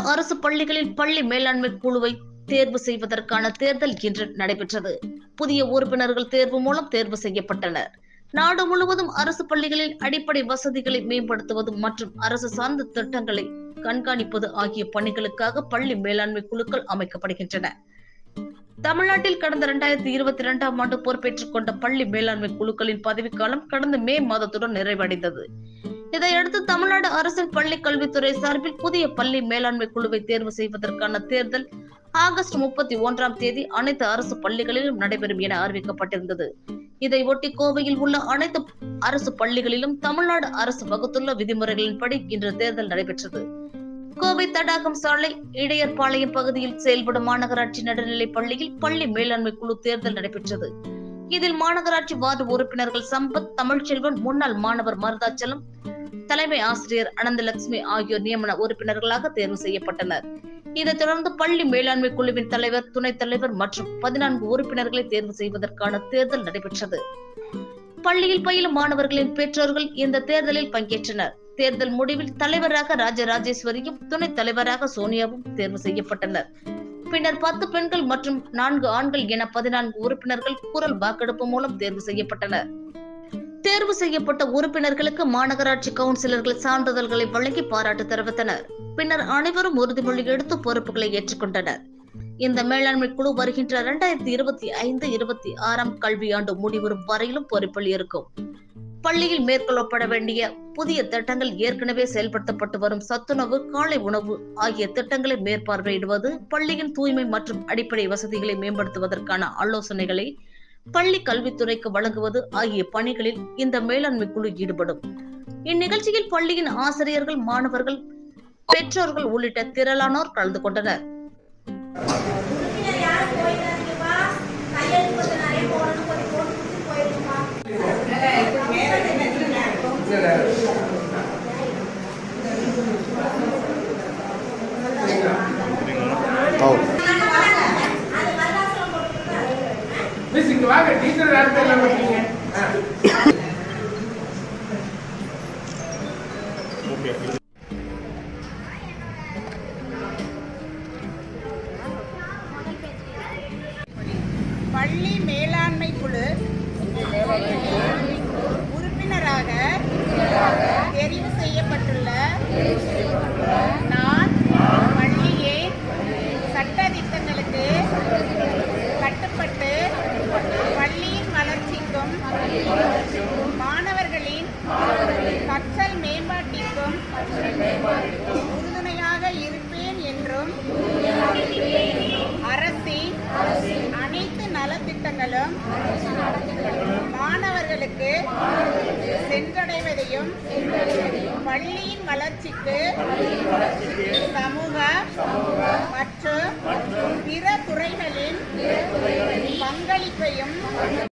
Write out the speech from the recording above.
அரசு பள்ளிகளில் பள்ளி மேலாண்மை குழுவை தேர்வு செய்வதற்கான தேர்தல் இன்று நடைபெற்றது புதிய உறுப்பினர்கள் தேர்வு மூலம் தேர்வு செய்யப்பட்டனர் நாடு முழுவதும் அரசு பள்ளிகளில் அடிப்படை வசதிகளை மேம்படுத்துவது மற்றும் அரசு சார்ந்த திட்டங்களை கண்காணிப்பது ஆகிய பணிகளுக்காக பள்ளி மேலாண்மை குழுக்கள் அமைக்கப்படுகின்றன தமிழ்நாட்டில் கடந்த இரண்டாயிரத்தி இருபத்தி இரண்டாம் ஆண்டு பொறுப்பேற்றுக் கொண்ட பள்ளி மேலாண்மை குழுக்களின் பதவிக்காலம் கடந்த மே மாதத்துடன் நிறைவடைந்தது இதையடுத்து தமிழ்நாடு அரசின் பள்ளி கல்வித்துறை சார்பில் புதிய பள்ளி மேலாண்மை குழுவை தேர்வு செய்வதற்கான தேர்தல் ஆகஸ்ட் முப்பத்தி ஒன்றாம் தேதி அனைத்து அரசு பள்ளிகளிலும் நடைபெறும் என அறிவிக்கப்பட்டிருந்தது இதையொட்டி கோவையில் உள்ள அனைத்து அரசு பள்ளிகளிலும் தமிழ்நாடு அரசு வகுத்துள்ள விதிமுறைகளின்படி இன்று தேர்தல் நடைபெற்றது கோவை தடாகம் சாலை இடையர்பாளையம் பகுதியில் செயல்படும் மாநகராட்சி நடுநிலைப் பள்ளியில் பள்ளி மேலாண்மை குழு தேர்தல் நடைபெற்றது இதில் மாநகராட்சி வார்டு உறுப்பினர்கள் சம்பத் தமிழ்ச்செல்வன் முன்னாள் மாணவர் மருதாச்சலம் தலைமை ஆசிரியர் அனந்தலட்சுமி ஆகியோர் நியமன உறுப்பினர்களாக தேர்வு செய்யப்பட்டனர் இதைத் தொடர்ந்து பள்ளி மேலாண்மை குழுவின் தலைவர் துணைத் தலைவர் மற்றும் பதினான்கு உறுப்பினர்களை தேர்வு செய்வதற்கான தேர்தல் நடைபெற்றது பள்ளியில் பயிலும் மாணவர்களின் பெற்றோர்கள் இந்த தேர்தலில் பங்கேற்றனர் தேர்தல் முடிவில் தலைவராக ராஜராஜேஸ்வரியும் துணைத் தலைவராக சோனியாவும் தேர்வு செய்யப்பட்டனர் பின்னர் பத்து பெண்கள் மற்றும் நான்கு ஆண்கள் என பதினான்கு உறுப்பினர்கள் குரல் வாக்கெடுப்பு மூலம் தேர்வு செய்யப்பட்டனர் தேர்வு செய்யப்பட்ட உறுப்பினர்களுக்கு மாநகராட்சி கவுன்சிலர்கள் சான்றிதழ்களை வழங்கி பாராட்டு தெரிவித்தனர் பின்னர் அனைவரும் உறுதிமொழி எடுத்து பொறுப்புகளை ஏற்றுக்கொண்டனர் இந்த மேலாண்மை குழு வருகின்ற இரண்டாயிரத்தி இருபத்தி ஐந்து இருபத்தி ஆறாம் கல்வியாண்டு முடிவரும் வரையிலும் பொறுப்பில் இருக்கும் பள்ளியில் மேற்கொள்ளப்பட வேண்டிய புதிய திட்டங்கள் ஏற்கனவே செயல்படுத்தப்பட்டு வரும் சத்துணவு காலை உணவு ஆகிய திட்டங்களை மேற்பார்வையிடுவது பள்ளியின் தூய்மை மற்றும் அடிப்படை வசதிகளை மேம்படுத்துவதற்கான ஆலோசனைகளை பள்ளி கல்வித்துறைக்கு வழங்குவது ஆகிய பணிகளில் இந்த மேலாண்மை குழு ஈடுபடும் இந்நிகழ்ச்சியில் பள்ளியின் ஆசிரியர்கள் மாணவர்கள் பெற்றோர்கள் உள்ளிட்ட திரளானோர் கலந்து கொண்டனர் மிஸ் இங்க வாங்க டீச்சர் யார் பேர்ல இருக்கீங்க பள்ளி மேலாண்மை குழு உறுப்பினராக தெரிவு செய்யப்பட்டுள்ள நான் பள்ளியே சட்ட திட்டங்களுக்கு கட்டுப்பட்டு பள்ளியின் வளர்ச்சிக்கும் மாணவர்களின் கற்றல் மேம்பாட்டிற்கும் உறுதுணையாக இருப்பேன் என்றும் அரசின் அனைத்து நலத்திட்டங்களும் மாணவர்களுக்கு சென்றடைவதையும் பள்ளியின் வளர்ச்சிக்கு சமூக மற்றும் பிற துறைகளின் பங்களிப்பையும்